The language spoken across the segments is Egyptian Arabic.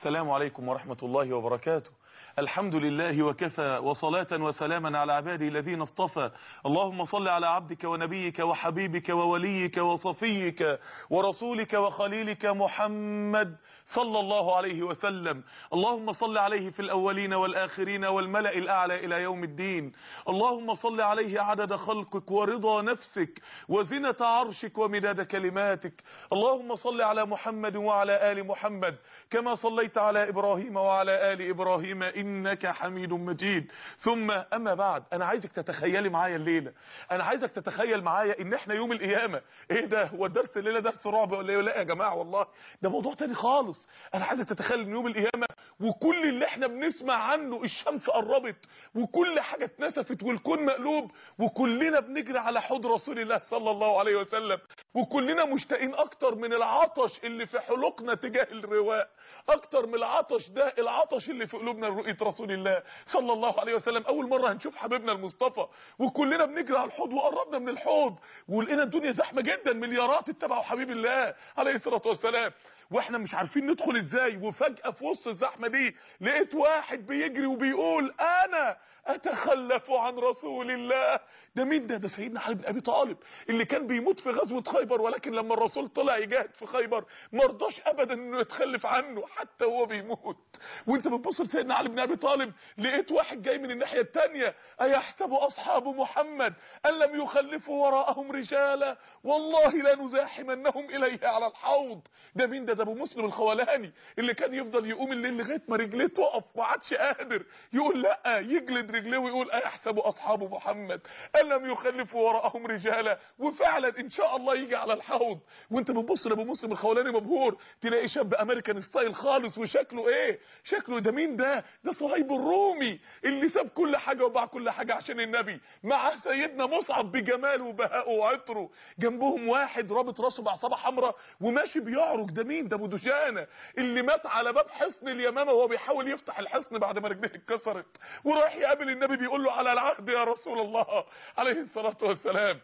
السلام عليكم ورحمة الله وبركاته الحمد لله وكفى وصلاة وسلاما على عباده الذين اصطفى اللهم صل على عبدك ونبيك وحبيبك ووليك وصفيك ورسولك وخليلك محمد صلى الله عليه وسلم اللهم صل عليه في الأولين والآخرين والملأ الأعلى إلى يوم الدين اللهم صل عليه عدد خلقك ورضا نفسك وزنة عرشك ومداد كلماتك اللهم صل على محمد وعلى آل محمد كما صليت على إبراهيم وعلى آل إبراهيم إنك حميد مجيد ثم أما بعد أنا عايزك تتخيلي معايا الليلة أنا عايزك تتخيل معايا إن إحنا يوم القيامة إيه ده هو الدرس الليلة درس رعب ولا إيه لا يا جماعة والله ده موضوع تاني خالص أنا عايزك تتخيل إن يوم القيامة وكل اللي إحنا بنسمع عنه الشمس قربت وكل حاجة اتنسفت والكون مقلوب وكلنا بنجري على حوض رسول الله صلى الله عليه وسلم وكلنا مشتاقين أكتر من العطش اللي في حلقنا تجاه الرواء أكتر من العطش ده العطش اللي في قلوبنا لرؤية رسول الله صلى الله عليه وسلم أول مرة هنشوف حبيبنا المصطفى وكلنا بنجري على الحوض وقربنا من الحوض ولقينا الدنيا زحمة جدا مليارات اتبعوا حبيب الله عليه الصلاة والسلام واحنا مش عارفين ندخل ازاي وفجأة في وسط الزحمة دي لقيت واحد بيجري وبيقول انا اتخلف عن رسول الله ده مين ده ده سيدنا علي بن ابي طالب اللي كان بيموت في غزوة خيبر ولكن لما الرسول طلع يجاهد في خيبر ما رضاش ابدا انه يتخلف عنه حتى وهو بيموت وانت بتبص لسيدنا علي بن ابي طالب لقيت واحد جاي من الناحية التانية ايحسب اصحاب محمد ان لم يخلفوا وراءهم رجالا والله لنزاحمنهم اليه على الحوض ده مين ده ده ابو مسلم الخولاني اللي كان يفضل يقوم الليل لغايه ما رجليه تقف ما عادش قادر يقول لا يجلد رجليه ويقول ايحسب اصحاب محمد ان لم يخلفوا وراءهم رجالا وفعلا ان شاء الله يجي على الحوض وانت بتبص لابو مسلم الخولاني مبهور تلاقي شاب امريكان ستايل خالص وشكله ايه شكله ده مين ده ده صهيب الرومي اللي ساب كل حاجه وباع كل حاجه عشان النبي مع سيدنا مصعب بجماله وبهائه وعطره جنبهم واحد رابط راسه بعصابه حمراء وماشي بيعرج ده مين ده ابو دجانه اللي مات على باب حصن اليمامه وهو بيحاول يفتح الحصن بعد ما رجليه اتكسرت وراح يقابل النبي بيقول له على العهد يا رسول الله عليه الصلاه والسلام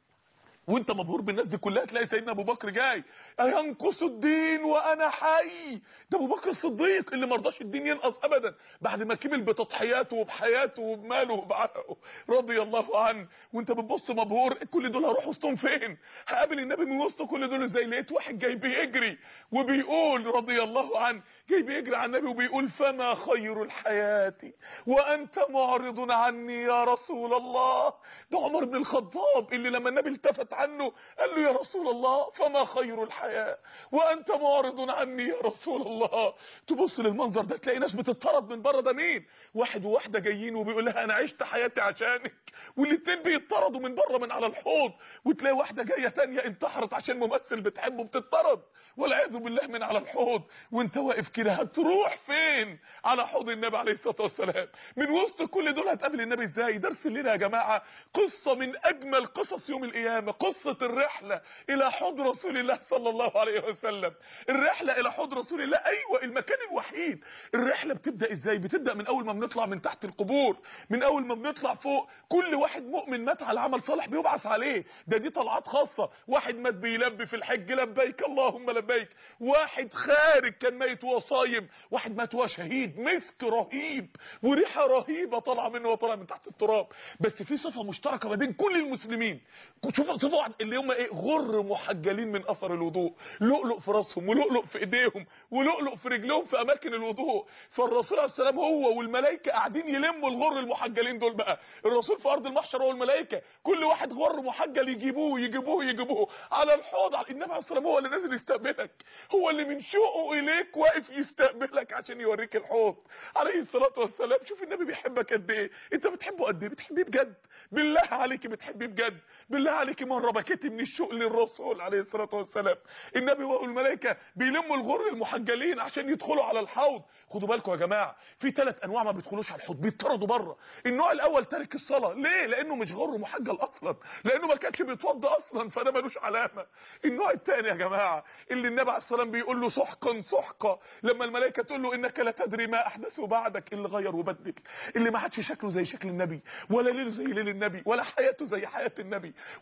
وانت مبهور بالناس دي كلها تلاقي سيدنا ابو بكر جاي ينقص الدين وانا حي ده ابو بكر الصديق اللي ما رضاش الدين ينقص ابدا بعد ما كمل بتضحياته وبحياته وبماله وبعرقه رضي الله عنه وانت بتبص مبهور كل دول هروح وسطهم فين هقابل النبي من وسط كل دول ازاي لقيت واحد جاي بيجري وبيقول رضي الله عنه جاي بيجري على النبي وبيقول فما خير الحياه وانت معرض عني يا رسول الله ده عمر بن الخطاب اللي لما النبي التفت عنه قال له يا رسول الله فما خير الحياة وانت معرض عني يا رسول الله تبص للمنظر ده تلاقي ناس بتطرد من بره ده مين واحد وواحده جايين وبيقول لها انا عشت حياتي عشانك والاتنين بيطردوا من بره من على الحوض وتلاقي واحده جايه تانية انتحرت عشان ممثل بتحبه بتطرد والعياذ بالله من على الحوض وانت واقف كده هتروح فين على حوض النبي عليه الصلاه والسلام من وسط كل دول هتقابل النبي ازاي درس الليله يا جماعه قصه من اجمل قصص يوم القيامه قصة الرحلة الى حوض رسول الله صلى الله عليه وسلم الرحلة الى حوض رسول الله ايوه المكان الوحيد الرحلة بتبدأ ازاي بتبدأ من اول ما بنطلع من تحت القبور من اول ما بنطلع فوق كل واحد مؤمن مات على عمل صالح بيبعث عليه ده دي طلعات خاصة واحد مات بيلبي في الحج لبيك اللهم لبيك واحد خارج كان ميت وهو صايم واحد مات وهو شهيد مسك رهيب وريحة رهيبة طالعة منه وطالعة من تحت التراب بس في صفة مشتركة ما بين كل المسلمين شوف صفة اللي هم ايه غر محجلين من اثر الوضوء لؤلؤ في راسهم ولؤلؤ في ايديهم ولؤلؤ في رجلهم في اماكن الوضوء فالرسول عليه السلام هو والملائكه قاعدين يلموا الغر المحجلين دول بقى الرسول في ارض المحشر هو الملائكه كل واحد غر محجل يجيبوه يجيبوه يجيبوه على الحوض على النبي عليه السلام هو اللي نازل يستقبلك هو اللي من شوقه اليك واقف يستقبلك عشان يوريك الحوض عليه الصلاه والسلام شوف النبي بيحبك قد ايه انت بتحبه قد ايه بتحبيه بجد بالله عليك بتحبيه بجد بالله عليك مره بكيتي من الشوق للرسول عليه الصلاه والسلام النبي والملائكه بيلموا الغر المحجلين عشان يدخلوا على الحوض خدوا بالكم يا جماعه في ثلاث انواع ما بيدخلوش على الحوض بيطردوا بره النوع الاول تارك الصلاه ليه لانه مش غر محجل اصلا لانه ما كانش بيتوضى اصلا فده ملوش علامه النوع الثاني يا جماعه اللي النبي عليه السلام بيقول له سحقا سحقا لما الملائكه تقول له انك لا تدري ما احدثه بعدك اللي غير وبدل اللي ما عادش شكله زي شكل النبي ولا ليله زي ليل النبي ولا حياته زي حياه النبي ولا فكره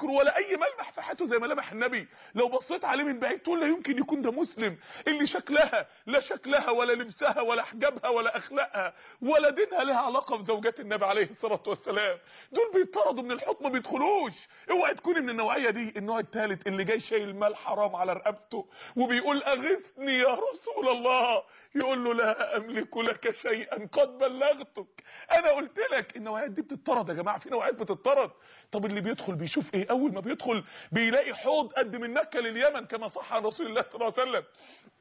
فكر ولا اي ملمح في حياته زي ملامح النبي لو بصيت عليه من بعيد تقول لا يمكن يكون ده مسلم اللي شكلها لا شكلها ولا لبسها ولا حجابها ولا اخلاقها ولا دينها لها علاقه بزوجات النبي عليه الصلاه والسلام دول بيطردوا من الحكم ما بيدخلوش اوعي تكوني من النوعيه دي النوع الثالث اللي جاي شايل مال حرام على رقبته وبيقول اغثني يا رسول الله يقول له لا املك لك شيئا قد بلغتك انا قلت لك النوعيات دي بتطرد يا جماعه في نوعيات بتطرد طب اللي بيدخل بيشوف ايه اول ما بيدخل بيلاقي حوض قد من مكه لليمن كما صح عن رسول الله صلى الله عليه وسلم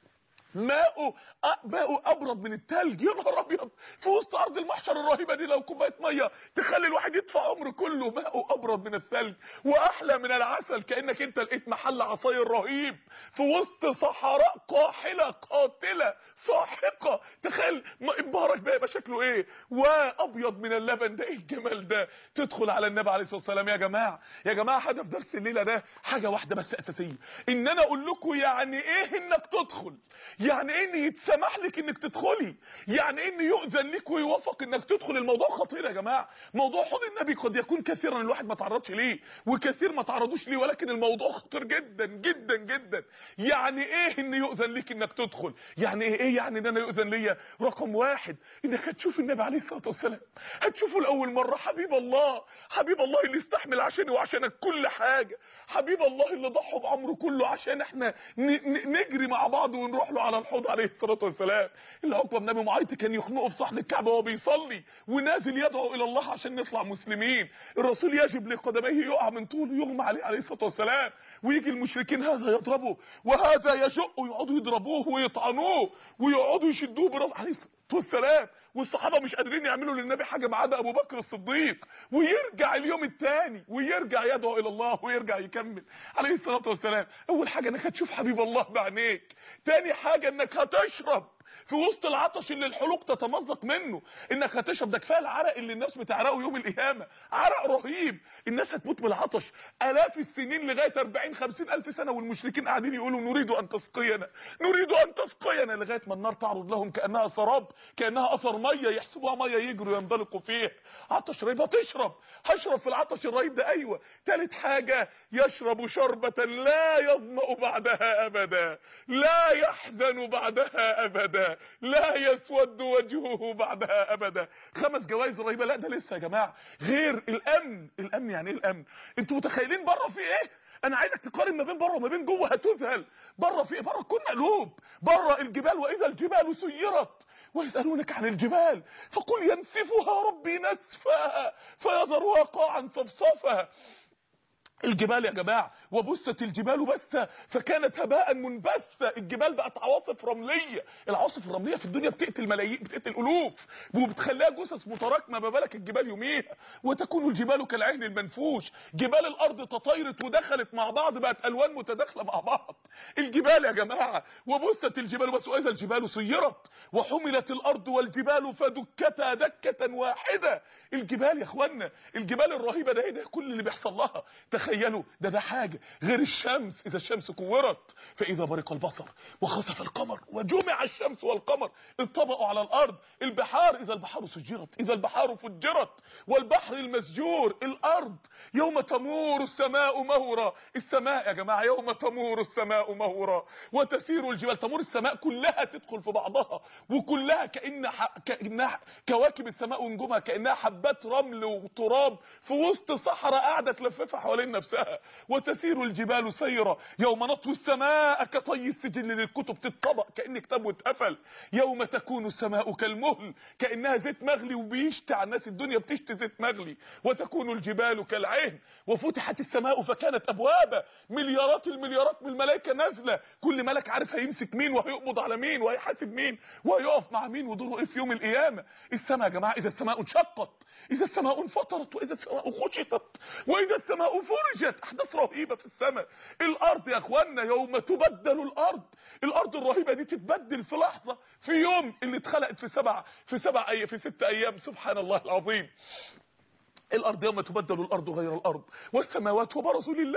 ماءه ماءه ابرد من التلج يا نهار ابيض في وسط ارض المحشر الرهيبه دي لو كوبايه ميه تخلي الواحد يدفع عمره كله ماءه ابرد من الثلج واحلى من العسل كانك انت لقيت محل عصاير رهيب في وسط صحراء قاحله قاتله ساحقه تخيل ابهارك بقى يبقى شكله ايه وابيض من اللبن ده ايه الجمال ده تدخل على النبي عليه الصلاه والسلام يا جماعه يا جماعه هدف درس الليله ده حاجه واحده بس اساسيه ان انا اقول لكم يعني ايه انك تدخل يعني ايه ان يتسمح لك انك تدخلي يعني ايه ان يؤذن لك ويوافق انك تدخل الموضوع خطير يا جماعه موضوع حوض النبي قد يكون كثيرا الواحد ما تعرضش ليه وكثير ما تعرضوش ليه ولكن الموضوع خطير جدا جدا جدا يعني ايه ان يؤذن لك انك تدخل يعني ايه ايه يعني ان انا يؤذن ليا رقم واحد انك هتشوف النبي عليه الصلاه والسلام هتشوفه لاول مره حبيب الله حبيب الله اللي استحمل عشاني وعشانك كل حاجه حبيب الله اللي ضحى بعمره كله عشان احنا نجري مع بعض ونروح له على الحوض عليه الصلاه والسلام اللي عقبه بن ابي معيط كان يخنقه في صحن الكعبه وهو بيصلي ونازل يدعو الى الله عشان نطلع مسلمين الرسول يجب لقدميه يقع من طوله يغمى عليه عليه الصلاه والسلام ويجي المشركين هذا يضربه وهذا يشقه يقعدوا يضربوه ويطعنوه ويقعدوا يشدوه براسه عليه الصلاه والسلام والصحابه مش قادرين يعملوا للنبي حاجه ما عدا ابو بكر الصديق ويرجع اليوم الثاني ويرجع يدعو الى الله ويرجع يكمل عليه الصلاه والسلام اول حاجه انك هتشوف حبيب الله بعينيك تاني حاجه انك هتشرب في وسط العطش اللي الحلوق تتمزق منه انك هتشرب ده كفايه العرق اللي الناس بتعرقه يوم القيامه عرق رهيب الناس هتموت بالعطش الاف السنين لغايه 40 50 الف سنه والمشركين قاعدين يقولوا نريد ان تسقينا نريد ان تسقينا لغايه ما النار تعرض لهم كانها سراب كانها اثر ميه يحسبوها ميه يجروا ينطلقوا فيها عطش رهيب هتشرب هشرب في العطش الرهيب ده ايوه ثالث حاجه يشرب شربه لا يظمأ بعدها ابدا لا يحزن بعدها ابدا لا يسود وجهه بعدها ابدا خمس جوائز رهيبه لا ده لسه يا جماعه غير الامن الامن يعني ايه الامن انتوا متخيلين بره في ايه انا عايزك تقارن ما بين بره وما بين جوه هتذهل بره في ايه بره كنا قلوب بره الجبال واذا الجبال سيرت ويسألونك عن الجبال فقل ينسفها ربي نسفا فيذرها قاعا صفصفا الجبال يا جماعه وبست الجبال بسا فكانت هباء منبثا الجبال بقت عواصف رمليه العواصف الرمليه في الدنيا بتقتل ملايين بتقتل الوف وبتخليها جثث متراكمه ما بالك الجبال يوميها وتكون الجبال كالعهن المنفوش جبال الارض تطايرت ودخلت مع بعض بقت الوان متداخله مع بعض الجبال يا جماعه وبست الجبال بس واذا الجبال سيرت وحملت الارض والجبال فدكتا دكه واحده الجبال يا اخوانا الجبال الرهيبه ده ايه ده كل اللي بيحصل لها تخيلوا ده ده حاجه غير الشمس اذا الشمس كورت فاذا برق البصر وخسف القمر وجمع الشمس والقمر انطبقوا على الارض البحار اذا البحار سجرت اذا البحار فجرت والبحر المسجور الارض يوم تمور السماء مورا السماء يا جماعه يوم تمور السماء مورا وتسير الجبال تمور السماء كلها تدخل في بعضها وكلها كان ح... كانها كواكب السماء ونجومها كانها حبات رمل وتراب في وسط صحراء قاعده تلففها حوالين نفسها وتسير الجبال سيرا يوم نطوي السماء كطي السجل للكتب تتطبق كان كتاب واتقفل يوم تكون السماء كالمهل كانها زيت مغلي وبيشتي على الناس الدنيا بتشتي زيت مغلي وتكون الجبال كالعهن وفتحت السماء فكانت ابوابا مليارات المليارات من الملائكه نازله كل ملك عارف هيمسك مين وهيقبض على مين وهيحاسب مين وهيقف مع مين ودوره ايه في يوم القيامه السماء يا جماعه اذا السماء انشقت اذا السماء انفطرت واذا السماء خشطت واذا السماء فرجت احداث رهيبه في السماء الارض يا اخوانا يوم تبدل الارض الارض الرهيبه دي تتبدل في لحظه في يوم اللي اتخلقت في سبع في سبع ايام في ست ايام سبحان الله العظيم الارض يوم تبدل الارض غير الارض والسماوات وبرزوا لله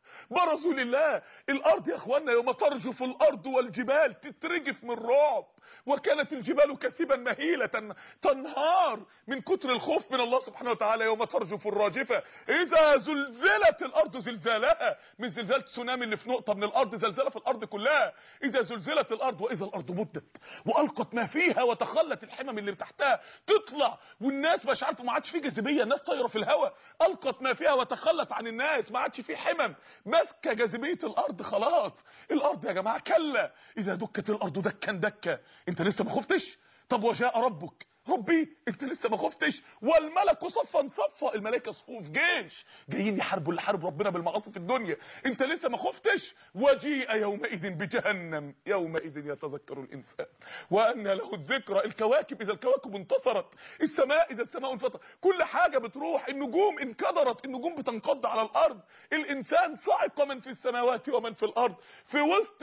برسول الله الارض يا اخوانا يوم ترجف الارض والجبال تترجف من رعب وكانت الجبال كثيبا مهيلة تنهار من كتر الخوف من الله سبحانه وتعالى يوم ترجف الراجفة إذا زلزلت الأرض زلزالها مش زلزال تسونامي اللي في نقطة من الأرض زلزلة في الأرض كلها إذا زلزلت الأرض وإذا الأرض مدت وألقت ما فيها وتخلت الحمم اللي تحتها تطلع والناس مش عارفه ما عادش في جاذبية الناس طايرة في الهواء ألقت ما فيها وتخلت عن الناس ما عادش في حمم ماسكة جاذبية الأرض خلاص الأرض يا جماعة كلا إذا دكت الأرض دكا دكا انت لسه ما خفتش طب وجاء ربك ربي انت لسه ما خفتش والملك صفا صفا الملائكه صفوف جيش جايين يحاربوا اللي حارب ربنا بالمعاصي في الدنيا انت لسه ما خفتش وجيء يومئذ بجهنم يومئذ يتذكر الانسان وان له الذكرى الكواكب اذا الكواكب انتصرت السماء اذا السماء انفطرت كل حاجه بتروح النجوم انكدرت النجوم بتنقض على الارض الانسان صعق من في السماوات ومن في الارض في وسط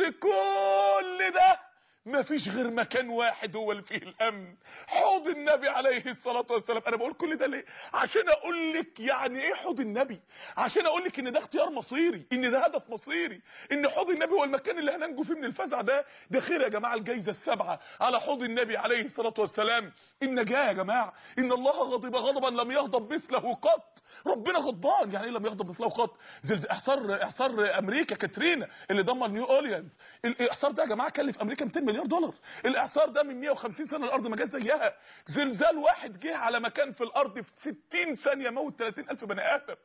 كل ده ما فيش غير مكان واحد هو اللي فيه الامن حوض النبي عليه الصلاه والسلام انا بقول كل ده ليه عشان اقول لك يعني ايه حوض النبي عشان اقول لك ان ده اختيار مصيري ان ده هدف مصيري ان حوض النبي هو المكان اللي هننجو فيه من الفزع ده ده خير يا جماعه الجايزه السبعه على حوض النبي عليه الصلاه والسلام النجاه يا جماعه ان الله غضب غضبا لم يغضب مثله قط ربنا غضبان يعني ايه لم يغضب مثله قط زلزال احصار احصار امريكا كاترينا اللي دمر نيو اورليانز الاحصار ده يا جماعه كلف امريكا 200 مليار دولار الاعصار ده من 150 سنه الارض ما جاش زيها زلزال واحد جه على مكان في الارض في 60 ثانيه موت 30000 بني ادم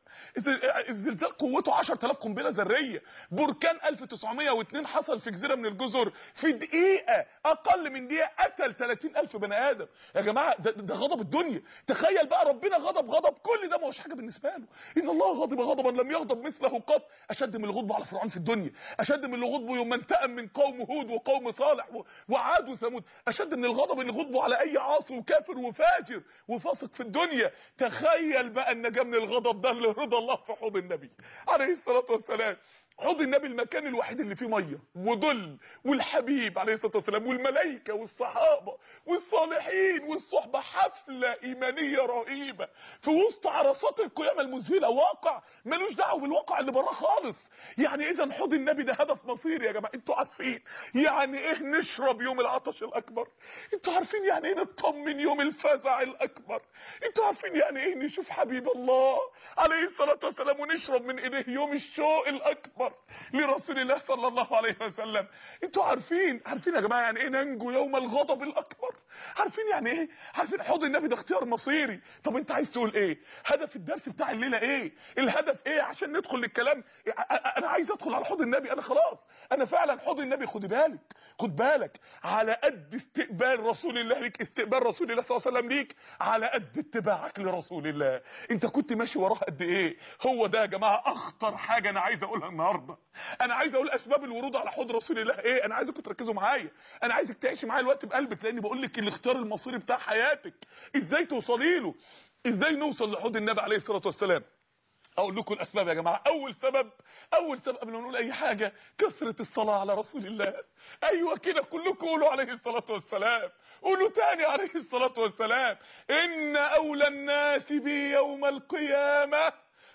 الزلزال قوته 10000 قنبله ذريه بركان 1902 حصل في جزيره من الجزر في دقيقه اقل من دقيقه قتل 30000 بني ادم يا جماعه ده, ده غضب الدنيا تخيل بقى ربنا غضب غضب كل ده ما هوش حاجه بالنسبه له ان الله غضب غضبا لم يغضب مثله قط اشد من الغضب على فرعون في الدنيا اشد من الغضب يوم انتقم من قوم هود وقوم صالح وعاد وثمود اشد من الغضب اللي غضبوا على اي عاصي وكافر وفاجر وفاسق في الدنيا تخيل بقى النجاه من الغضب ده لرضا الله في حوض النبي عليه الصلاه والسلام حوض النبي المكان الوحيد اللي فيه ميه وظل والحبيب عليه الصلاه والسلام والملائكه والصحابه والصالحين والصحبه حفله ايمانيه رهيبه في وسط عرصات القيامه المذهله واقع ملوش دعوه بالواقع اللي براه خالص يعني اذا حوض النبي ده هدف مصيري يا جماعه انتوا عارفين يعني ايه نشرب يوم العطش الاكبر انتوا عارفين يعني ايه نطمن يوم الفزع الاكبر انتوا عارفين يعني ايه نشوف حبيب الله عليه الصلاه والسلام ونشرب من ايديه يوم الشوق الاكبر لرسول الله صلى الله عليه وسلم انتوا عارفين عارفين يا جماعه يعني ايه ننجو يوم الغضب الاكبر عارفين يعني ايه عارفين حوض النبي ده اختيار مصيري طب انت عايز تقول ايه هدف الدرس بتاع الليله ايه الهدف ايه عشان ندخل للكلام انا عايز ادخل على حوض النبي انا خلاص انا فعلا حوض النبي خد بالك خد بالك على قد استقبال رسول الله ليك استقبال رسول الله صلى الله عليه وسلم ليك على قد اتباعك لرسول الله انت كنت ماشي وراه قد ايه هو ده يا جماعه اخطر حاجه انا عايز اقولها النهارده انا عايز اقول اسباب الورود على حوض رسول الله ايه انا عايزكم تركزوا معايا انا عايزك تعيشي معايا الوقت بقلبك لاني بقول لك الاختيار المصيري بتاع حياتك ازاي توصلي له ازاي نوصل لحوض النبي عليه الصلاه والسلام اقول لكم الاسباب يا جماعه اول سبب اول سبب قبل ما نقول اي حاجه كثره الصلاه على رسول الله ايوه كده كلكم قولوا عليه الصلاه والسلام قولوا تاني عليه الصلاه والسلام ان اولى الناس بي يوم القيامه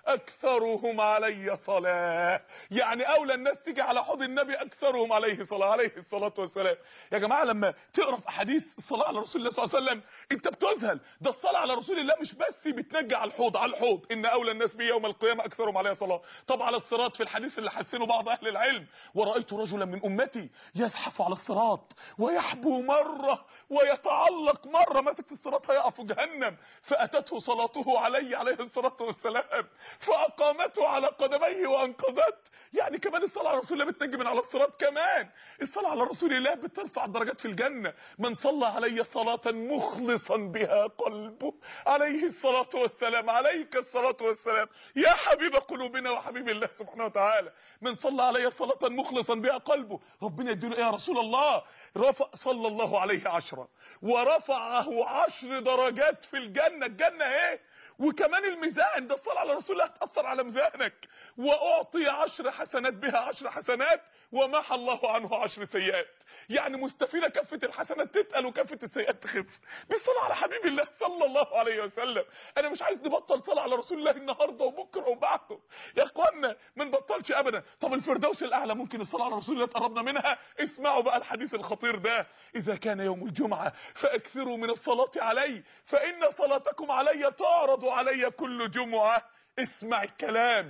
اكثرهم علي صلاه يعني اولى الناس تيجي على حوض النبي اكثرهم عليه صلاه عليه الصلاه والسلام يا جماعه لما تقرا في احاديث الصلاه على رسول الله صلى الله عليه وسلم انت بتذهل ده الصلاه على رسول الله مش بس بتنجي على الحوض على الحوض ان اولى الناس بي يوم القيامه اكثرهم علي صلاه طب على الصراط في الحديث اللي حسنه بعض اهل العلم ورايت رجلا من امتي يزحف على الصراط ويحبو مره ويتعلق مره ماسك في الصراط هيقع في جهنم فاتته صلاته علي عليه الصلاه والسلام فاقامته على قدميه وانقذته يعني كمان الصلاه على رسول الله بتنجي من على الصراط كمان الصلاه على رسول الله بترفع الدرجات في الجنه من صلى علي صلاه مخلصا بها قلبه عليه الصلاه والسلام عليك الصلاه والسلام يا حبيب قلوبنا وحبيب الله سبحانه وتعالى من صلى علي صلاه مخلصا بها قلبه ربنا يديله ايه يا رسول الله رفع صلى الله عليه عشرة ورفعه عشر درجات في الجنه الجنه ايه وكمان الميزان ده الصلاه على رسول الله كلها تاثر على ميزانك واعطي عشر حسنات بها عشر حسنات ومحى الله عنه عشر سيئات يعني مستفيده كفه الحسنات تتقل وكفه السيئات تخف بالصلاه على حبيب الله صلى الله عليه وسلم انا مش عايز نبطل صلاه على رسول الله النهارده وبكره وبعده يا اخوانا ما نبطلش ابدا طب الفردوس الاعلى ممكن الصلاه على رسول الله تقربنا منها اسمعوا بقى الحديث الخطير ده اذا كان يوم الجمعه فاكثروا من الصلاه علي فان صلاتكم علي تعرض علي كل جمعه اسمع الكلام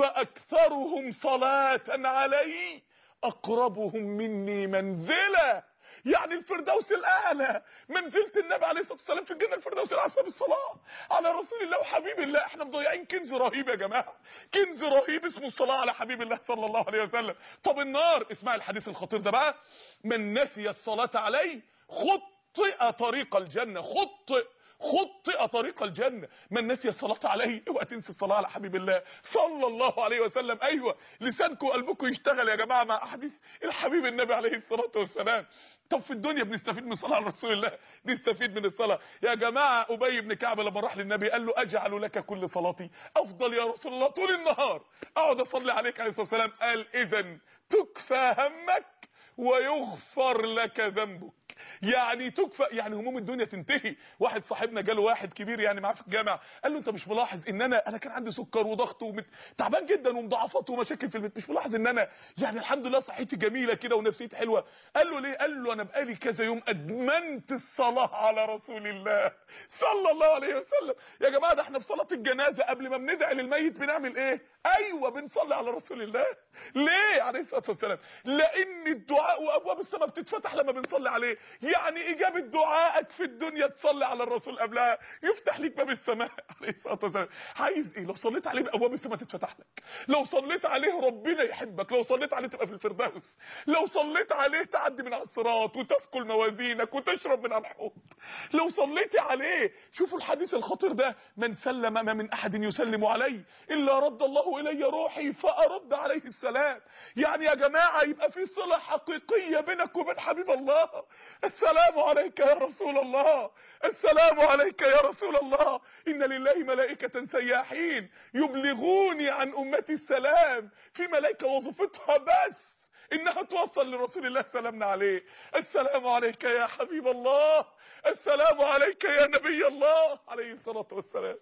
فاكثرهم صلاه علي اقربهم مني منزله يعني الفردوس الاعلى منزله النبي عليه الصلاه والسلام في الجنه الفردوس الاعلى بسبب الصلاه على رسول الله وحبيب الله احنا مضيعين كنز رهيب يا جماعه كنز رهيب اسمه الصلاه على حبيب الله صلى الله عليه وسلم طب النار اسمع الحديث الخطير ده بقى من نسي الصلاه عليه خطئ طريق الجنه خطئ خطئ طريق الجنه من نسي الصلاه عليه اوعى تنسي الصلاه على حبيب الله صلى الله عليه وسلم ايوه لسانكم وقلبكم يشتغل يا جماعه مع احاديث الحبيب النبي عليه الصلاه والسلام طب في الدنيا بنستفيد من الصلاه على رسول الله نستفيد من الصلاه يا جماعه ابي بن كعب لما راح للنبي قال له اجعل لك كل صلاتي افضل يا رسول الله طول النهار اقعد اصلي عليك عليه الصلاه والسلام قال اذا تكفى همك ويغفر لك ذنبك يعني تكفى يعني هموم الدنيا تنتهي واحد صاحبنا جاله واحد كبير يعني معاه في الجامع قال له انت مش ملاحظ ان انا انا كان عندي سكر وضغط ومت... تعبان جدا ومضاعفات ومشاكل في البيت مش ملاحظ ان انا يعني الحمد لله صحتي جميله كده ونفسيتي حلوه قال له ليه قال له انا بقالي كذا يوم ادمنت الصلاه على رسول الله صلى الله عليه وسلم يا جماعه ده احنا في صلاه الجنازه قبل ما بندعي للميت بنعمل ايه ايوه بنصلي على رسول الله ليه عليه الصلاه والسلام لان الدعاء وابواب السماء بتتفتح لما بنصلي عليه يعني اجابه دعائك في الدنيا تصلي على الرسول قبلها يفتح ليك باب السماء عليه الصلاه والسلام عايز ايه لو صليت عليه ابواب السماء تتفتح لك لو صليت عليه ربنا يحبك لو صليت عليه تبقى في الفردوس لو صليت عليه تعدي من على الصراط وتثقل موازينك وتشرب من على الحوض لو صليت عليه شوفوا الحديث الخطير ده من سلم ما من احد يسلم علي الا رد الله الي روحي فارد عليه السلام يعني يا جماعه يبقى في صله حقيقيه بينك وبين حبيب الله السلام عليك يا رسول الله السلام عليك يا رسول الله ان لله ملائكه سياحين يبلغوني عن امتي السلام في ملائكه وظيفتها بس انها توصل لرسول الله سلامنا عليه السلام عليك يا حبيب الله السلام عليك يا نبي الله عليه الصلاه والسلام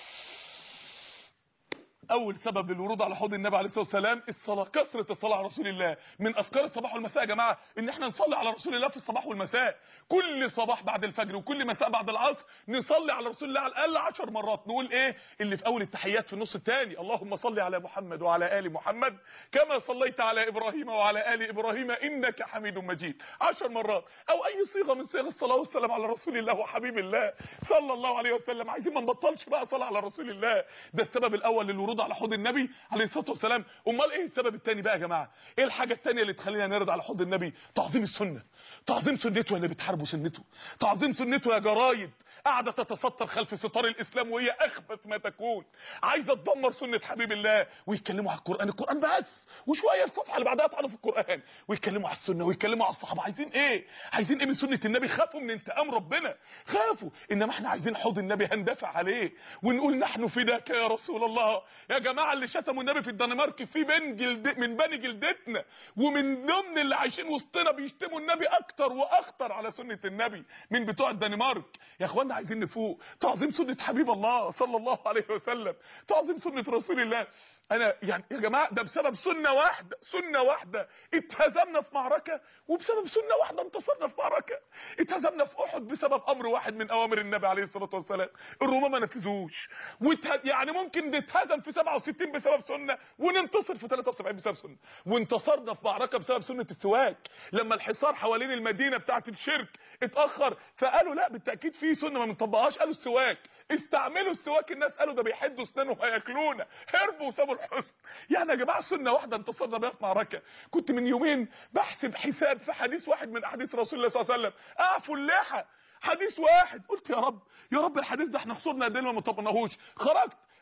اول سبب للورود على حوض النبي عليه الصلاه والسلام الصلاه كثره الصلاه على رسول الله من اذكار الصباح والمساء يا جماعه ان احنا نصلي على رسول الله في الصباح والمساء كل صباح بعد الفجر وكل مساء بعد العصر نصلي على رسول الله على الاقل 10 مرات نقول ايه اللي في اول التحيات في النص الثاني اللهم صل على محمد وعلى ال محمد كما صليت على ابراهيم وعلى ال ابراهيم انك حميد مجيد 10 مرات او اي صيغه من صيغ الصلاه والسلام على رسول الله وحبيب الله صلى الله عليه وسلم عايزين ما نبطلش بقى صلاه على رسول الله ده السبب الاول للورود على حوض النبي عليه الصلاه والسلام امال ايه السبب الثاني بقى يا جماعه ايه الحاجه الثانيه اللي تخلينا نرد على حوض النبي تعظيم السنه تعظيم سنته اللي بتحاربوا سنته تعظيم سنته يا جرايد قاعده تتستر خلف ستار الاسلام وهي اخبث ما تكون عايزه تدمر سنه حبيب الله ويتكلموا على القران القران بس وشويه الصفحه اللي بعدها تعالوا في القران ويتكلموا على السنه ويتكلموا على الصحابه عايزين ايه عايزين ايه من سنه النبي خافوا من انتقام ربنا خافوا انما احنا عايزين حوض النبي هندافع عليه ونقول نحن فداك يا رسول الله يا جماعه اللي شتموا النبي في الدنمارك في بين جلد من بني جلدتنا ومن ضمن اللي عايشين وسطنا بيشتموا النبي اكتر واخطر على سنه النبي من بتوع الدنمارك يا اخوانا عايزين نفوق تعظيم سنه حبيب الله صلى الله عليه وسلم تعظيم سنه رسول الله انا يعني يا جماعه ده بسبب سنه واحده سنه واحده اتهزمنا في معركه وبسبب سنه واحده انتصرنا في معركه اتهزمنا في احد بسبب امر واحد من اوامر النبي عليه الصلاه والسلام الرومان ما نفذوش وته... يعني ممكن نتهزم في 67 بسبب سنه وننتصر في 73 بسبب سنه وانتصرنا في معركه بسبب سنه السواك لما الحصار حوالين المدينه بتاعه الشرك اتاخر فقالوا لا بالتاكيد في سنه ما بنطبقهاش قالوا السواك استعملوا السواك الناس قالوا ده بيحدوا اسنانهم هياكلونا هربوا وسابوا الحصن يعني يا جماعه سنه واحده انتصرنا بيها في معركه كنت من يومين بحسب حساب في حديث واحد من احاديث رسول الله صلى الله عليه وسلم اعفوا اللحى حديث واحد قلت يا رب يا رب الحديث ده احنا خسرنا قد ايه ما طبقناهوش خرجت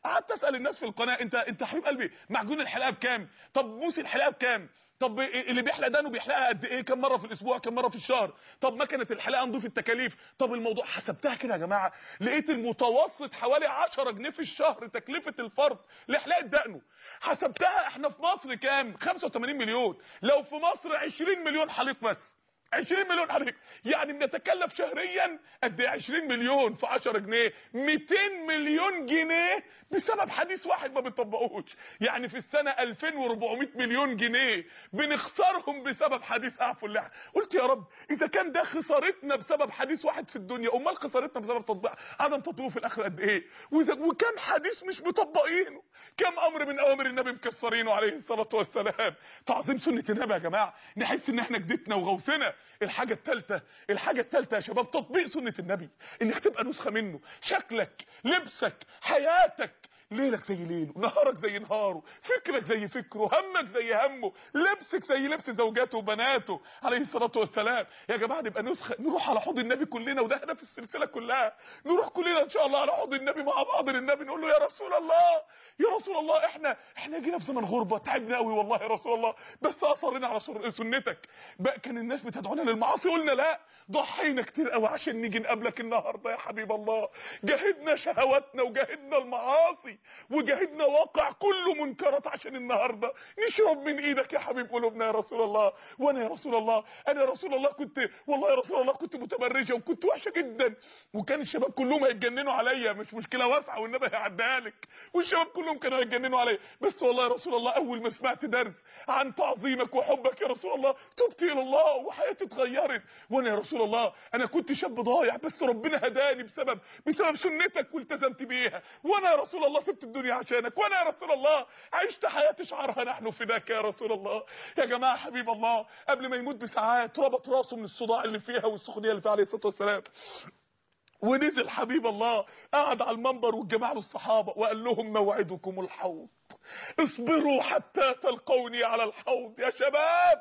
قعدت اسال الناس في القناه انت انت حبيب قلبي معجون الحلاقه بكام طب بوس الحلاقه بكام طب اللي بيحلق دانه بيحلقها قد ايه كم مره في الاسبوع كم مره في الشهر طب مكنه الحلاقه نضيف التكاليف طب الموضوع حسبتها كده يا جماعه لقيت المتوسط حوالي 10 جنيه في الشهر تكلفه الفرد لحلاقه دقنه حسبتها احنا في مصر كام 85 مليون لو في مصر 20 مليون حليق بس 20 مليون حضرتك يعني بنتكلف شهريا قد ايه 20 مليون في 10 جنيه 200 مليون جنيه بسبب حديث واحد ما بنطبقوش يعني في السنه 2400 مليون جنيه بنخسرهم بسبب حديث اعفوا اللحى قلت يا رب اذا كان ده خسارتنا بسبب حديث واحد في الدنيا امال خسارتنا بسبب تطبيق عدم تطبيقه في الاخره قد ايه وإذا وكم حديث مش مطبقينه كم امر من اوامر النبي مكسرينه عليه الصلاه والسلام تعظيم سنه النبي يا جماعه نحس ان احنا جدتنا وغوثنا الحاجة التالتة الحاجة التالتة يا شباب تطبيق سنة النبي انك تبقى نسخة منه شكلك لبسك حياتك ليلك زي ليله نهارك زي نهاره فكرك زي فكره همك زي همه لبسك زي لبس زوجاته وبناته عليه الصلاه والسلام يا جماعه نبقى نسخه نروح على حوض النبي كلنا وده هدف السلسله كلها نروح كلنا ان شاء الله على حوض النبي مع بعض للنبي نقول له يا رسول الله يا رسول الله احنا احنا جينا في زمن غربه تعبنا قوي والله يا رسول الله بس اصرنا على سنتك بقى كان الناس بتدعونا للمعاصي قلنا لا ضحينا كتير قوي عشان نيجي نقابلك النهارده يا حبيب الله جاهدنا شهواتنا وجاهدنا المعاصي وجاهدنا واقع كله منكرات عشان النهارده نشرب من ايدك يا حبيب قلوبنا يا رسول الله وانا يا رسول الله انا يا رسول الله كنت والله يا رسول الله كنت متبرجه وكنت وحشه جدا وكان الشباب كلهم هيتجننوا عليا مش مشكله واسعه والنبي هيعديها لك والشباب كلهم كانوا هيتجننوا عليا بس والله يا رسول الله اول ما سمعت درس عن تعظيمك وحبك يا رسول الله تبت الى الله وحياتي اتغيرت وانا يا رسول الله انا كنت شاب ضايع بس ربنا هداني بسبب بسبب سنتك والتزمت بيها وانا يا رسول الله سبت الدنيا عشانك وانا يا رسول الله عشت حياتي شعرها نحن فداك يا رسول الله يا جماعه حبيب الله قبل ما يموت بساعات ربط راسه من الصداع اللي فيها والسخونيه اللي فيها عليه الصلاه والسلام ونزل حبيب الله قعد على المنبر والجماعه الصحابه وقال لهم موعدكم الحوض اصبروا حتى تلقوني على الحوض يا شباب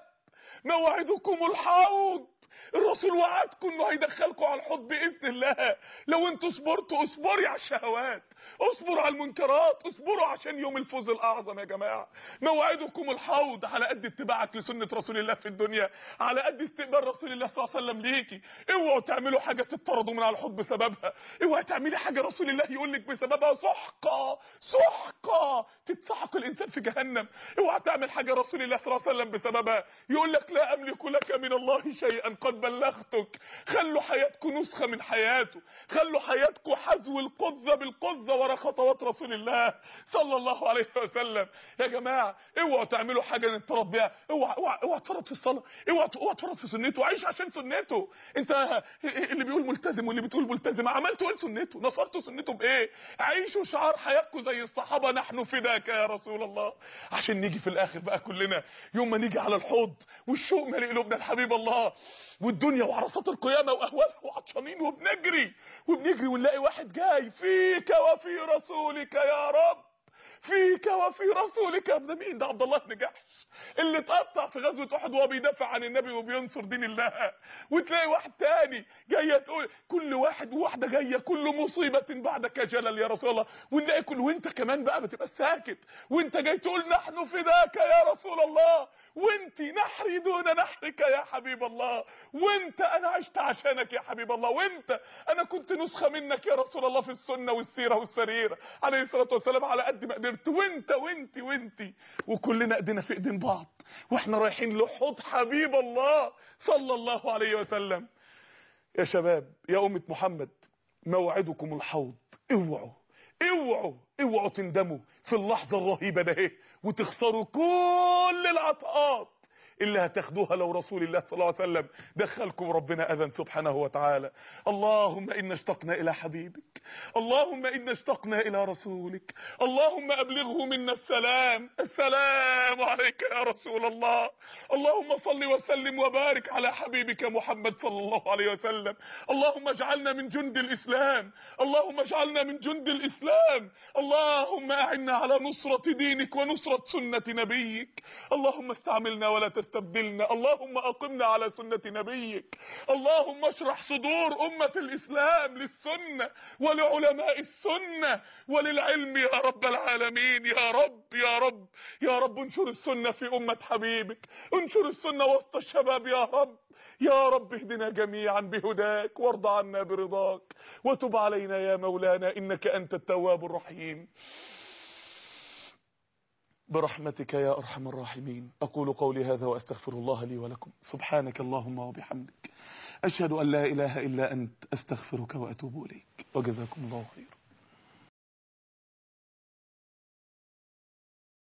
موعدكم الحوض الرسول وعدكم انه هيدخلكم على الحوض باذن الله لو انتوا صبرتوا اصبري على الشهوات اصبروا على المنكرات اصبروا عشان يوم الفوز الاعظم يا جماعه موعدكم الحوض على قد اتباعك لسنه رسول الله في الدنيا على قد استقبال رسول الله صلى الله عليه وسلم ليكي اوعوا تعملوا حاجه تطردوا من على الحوض بسببها اوعي تعملي حاجه رسول الله يقول لك بسببها سحقه سحقه تتسحق الانسان في جهنم اوعى تعمل حاجه رسول الله صلى الله عليه وسلم بسببها يقول لك لا املك لك من الله شيئا قد بلغتك خلوا حياتكم نسخه من حياته خلوا حياتكم حذو القذه بالقذه ورا خطوات رسول الله صلى الله عليه وسلم يا جماعه اوعوا تعملوا حاجه نتطرد بيها اوعى اوعى اوعى تفرط في الصلاه اوعى اوعى تفرط في سنته عيش عشان سنته انت اللي بيقول ملتزم واللي بتقول ملتزم عملتوا ايه سنته نصرتوا سنته بايه عيشوا شعار حياتكم زي الصحابه نحن فداك يا رسول الله عشان نيجي في الاخر بقى كلنا يوم ما نيجي على الحوض والشوق مالي قلوبنا الحبيب الله والدنيا وعرصات القيامه واهوالها وعطشانين وبنجري وبنجري ونلاقي واحد جاي فيك وفي رسولك يا رب فيك وفي رسولك يا ابن مين ده عبد الله بن جحش اللي اتقطع في غزوه احد وهو بيدافع عن النبي وبينصر دين الله وتلاقي واحد تاني جايه تقول كل واحد وواحده جايه كل مصيبه بعدك جلل يا رسول الله ونلاقي كل وانت كمان بقى بتبقى ساكت وانت جاي تقول نحن فداك يا رسول الله وانت نحري دون نحرك يا حبيب الله وانت انا عشت عشانك يا حبيب الله وانت انا كنت نسخه منك يا رسول الله في السنه والسيره والسريره عليه الصلاه والسلام على قد ما قدرت وانت وانت وانت وكلنا ايدينا في ايدين بعض واحنا رايحين لحوض حبيب الله صلى الله عليه وسلم يا شباب يا أمة محمد موعدكم الحوض اوعوا اوعوا اوعوا تندموا في اللحظة الرهيبة ده ايه وتخسروا كل العطاءات اللي هتاخدوها لو رسول الله صلى الله عليه وسلم دخلكم ربنا اذن سبحانه وتعالى اللهم انا اشتقنا الى حبيبك اللهم انا اشتقنا الى رسولك اللهم ابلغه منا السلام السلام عليك يا رسول الله اللهم صل وسلم وبارك على حبيبك محمد صلى الله عليه وسلم اللهم اجعلنا من جند الاسلام اللهم اجعلنا من جند الاسلام اللهم اعنا على نصرة دينك ونصرة سنة نبيك اللهم استعملنا ولا تستعملنا تستبدلنا اللهم أقمنا على سنة نبيك اللهم اشرح صدور أمة الإسلام للسنة ولعلماء السنة وللعلم يا رب العالمين يا رب يا رب يا رب انشر السنة في أمة حبيبك انشر السنة وسط الشباب يا رب يا رب اهدنا جميعا بهداك وارض عنا برضاك وتب علينا يا مولانا إنك أنت التواب الرحيم برحمتك يا أرحم الراحمين أقول قولي هذا وأستغفر الله لي ولكم سبحانك اللهم وبحمدك أشهد أن لا إله إلا أنت أستغفرك وأتوب إليك وجزاكم الله خيرا